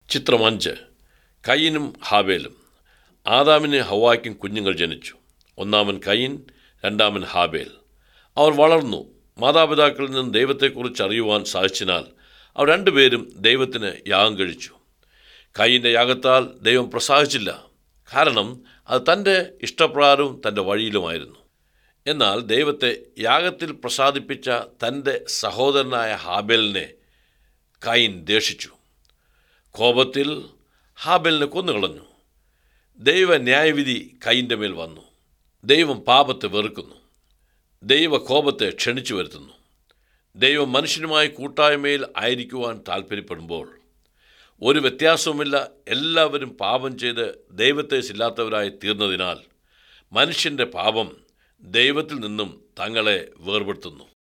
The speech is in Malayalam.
ചിത്രം അഞ്ച് കയ്യനും ഹാബേലും ആദാമിന് ഹവായ്ക്കും കുഞ്ഞുങ്ങൾ ജനിച്ചു ഒന്നാമൻ കയ്യൻ രണ്ടാമൻ ഹാബേൽ അവർ വളർന്നു മാതാപിതാക്കളിൽ നിന്ന് ദൈവത്തെക്കുറിച്ച് അറിയുവാൻ സാധിച്ചതിനാൽ അവർ രണ്ടുപേരും ദൈവത്തിന് യാഗം കഴിച്ചു കയ്യൻ്റെ യാഗത്താൽ ദൈവം പ്രസാദിച്ചില്ല കാരണം അത് തൻ്റെ ഇഷ്ടപ്രകാരവും തൻ്റെ വഴിയിലുമായിരുന്നു എന്നാൽ ദൈവത്തെ യാഗത്തിൽ പ്രസാദിപ്പിച്ച തൻ്റെ സഹോദരനായ ഹാബേലിനെ കൈൻ ദേഷിച്ചു കോപത്തിൽ ഹാബേലിനെ കൊന്നുകളഞ്ഞു ദൈവ ന്യായവിധി കൈൻ്റെ മേൽ വന്നു ദൈവം പാപത്തെ വെറുക്കുന്നു ദൈവ കോപത്തെ ക്ഷണിച്ചു വരുത്തുന്നു ദൈവം മനുഷ്യനുമായി കൂട്ടായ്മയിൽ ആയിരിക്കുവാൻ താല്പര്യപ്പെടുമ്പോൾ ഒരു വ്യത്യാസവുമില്ല എല്ലാവരും പാപം ചെയ്ത് ദൈവത്തെ ഇല്ലാത്തവരായി തീർന്നതിനാൽ മനുഷ്യൻ്റെ പാപം ദൈവത്തിൽ നിന്നും തങ്ങളെ വേർപെടുത്തുന്നു